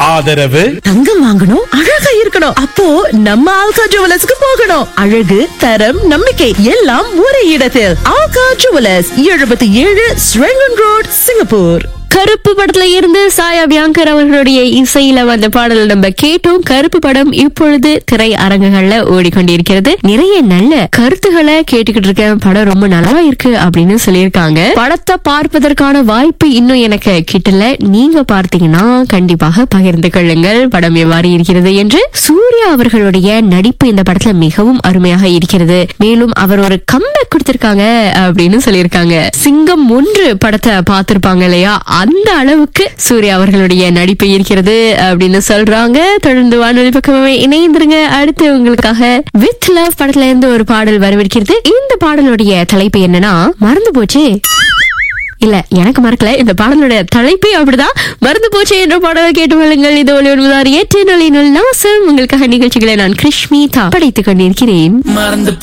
ஆதரவு தங்கம் வாங்கணும் அழகா இருக்கணும் அப்போ நம்ம ஆல்கா ஜுவலர்ஸ்க்கு போகணும் அழகு தரம் நம்பிக்கை எல்லாம் ஒரே இடத்தில் ஆல்கா ஜுவலர்ஸ் எழுபத்தி ஏழு ஸ்ரெங்கன் ரோட் சிங்கப்பூர் கருப்பு படத்துல இருந்து சாயா பியாங்கர் அவர்களுடைய இசையில வந்த பாடல் நம்ம கேட்டோம் கருப்பு படம் இப்பொழுது திரை அரங்குகள்ல ஓடிக்கொண்டிருக்கிறது நிறைய நல்ல கருத்துக்களை கேட்டுக்கிட்டு இருக்கேன் படம் ரொம்ப நல்லா இருக்கு அப்படின்னு சொல்லியிருக்காங்க படத்தை பார்ப்பதற்கான வாய்ப்பு இன்னும் எனக்கு கிட்டல நீங்க பார்த்தீங்கன்னா கண்டிப்பாக பகிர்ந்து கொள்ளுங்கள் படம் எவ்வாறு இருக்கிறது என்று சூர்யா அவர்களுடைய நடிப்பு இந்த படத்துல மிகவும் அருமையாக இருக்கிறது மேலும் அவர் ஒரு கம்பேக் கொடுத்திருக்காங்க அப்படின்னு சொல்லியிருக்காங்க சிங்கம் ஒன்று படத்தை பார்த்திருப்பாங்க இல்லையா அந்த அளவுக்கு சூர்யா அவர்களுடைய நடிப்பு இருக்கிறது அப்படின்னு சொல்றாங்க தொடர்ந்து வானொலி பக்கமே இணைந்திருங்க அடுத்து உங்களுக்காக வித் லவ் படத்துல இருந்து ஒரு பாடல் வரவிருக்கிறது இந்த பாடலுடைய தலைப்பு என்னன்னா மறந்து போச்சு இல்ல எனக்கு மறக்கல இந்த பாடலுடைய தலைப்பே அப்படிதான் மறந்து போச்சு என்ற பாடலை கேட்டு வாழுங்கள் இது ஒளி ஒன்பதாறு ஏற்று நாசம் உங்களுக்காக நிகழ்ச்சிகளை நான் கிருஷ்மிதா படைத்துக் கொண்டிருக்கிறேன் மறந்து